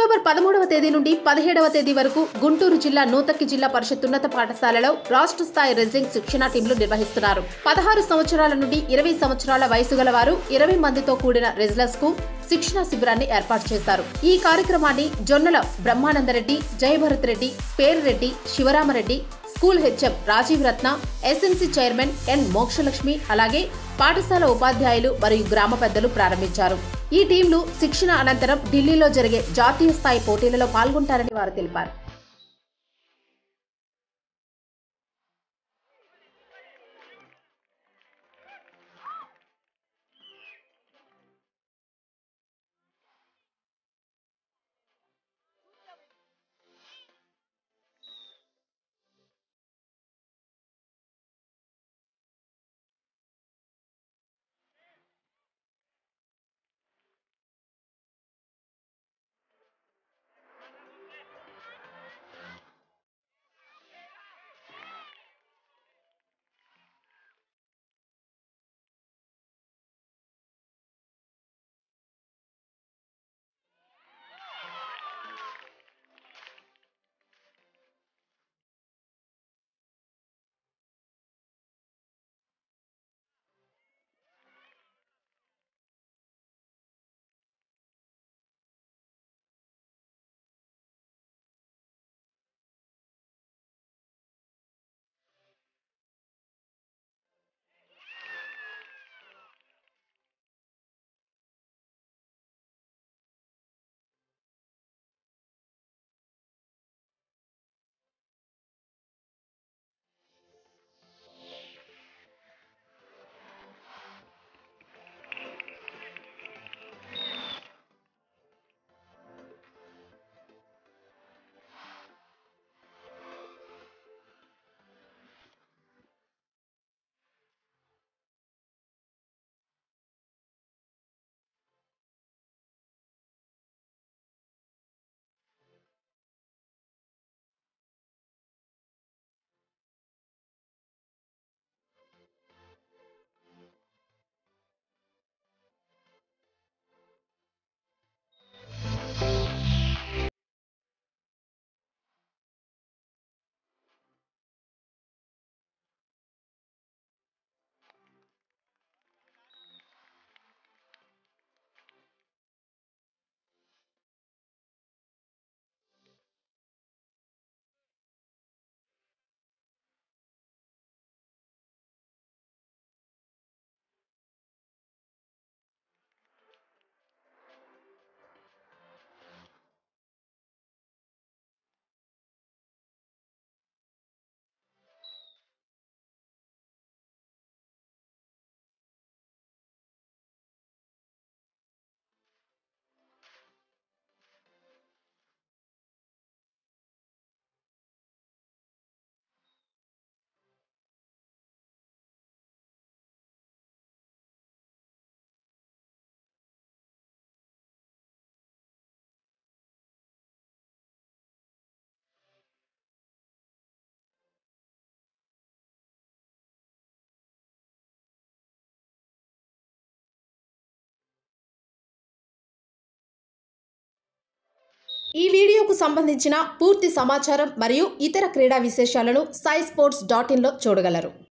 October పదమూడవ తేదీ నుండి పదిహేడవ తేదీ వరకు గుంటూరు జిల్లా నూతక్కి జిల్లా పరిషత్ ఉన్నత పాఠశాలలో రాష్ట్ర స్థాయి రెసిడెంట్ శిక్షణా టీంలు నిర్వహిస్తున్నారు పదహారు సంవత్సరాల నుండి ఇరవై సంవత్సరాల వయసు గల వారు ఇరవై మందితో కూడిన రెజిలర్స్ కు శిక్షణా శిబిరాన్ని ఏర్పాటు చేశారు ఈ కార్యక్రమాన్ని Jonnala Brahmanandareddy Jayabharat Reddy Perureddy Sivaramareddy school HM Rajiv Ratna SMC chairman N Mokshalakshmi అలాగే పాఠశాల ఉపాధ్యాయులు మరియు గ్రామ పెద్దలు ప్రారంభించారు ఈ టీంలు శిక్షణ అనంతరం ఢిల్లీలో జరిగే జాతీయ స్థాయి పోటీలలో పాల్గొంటారని వారు తెలిపారు ఈ వీడియోకు సంబంధించిన పూర్తి సమాచారం మరియు ఇతర క్రీడా విశేషాలను సాయి స్పోర్ట్స్ డాట్ ఇన్లో చూడగలరు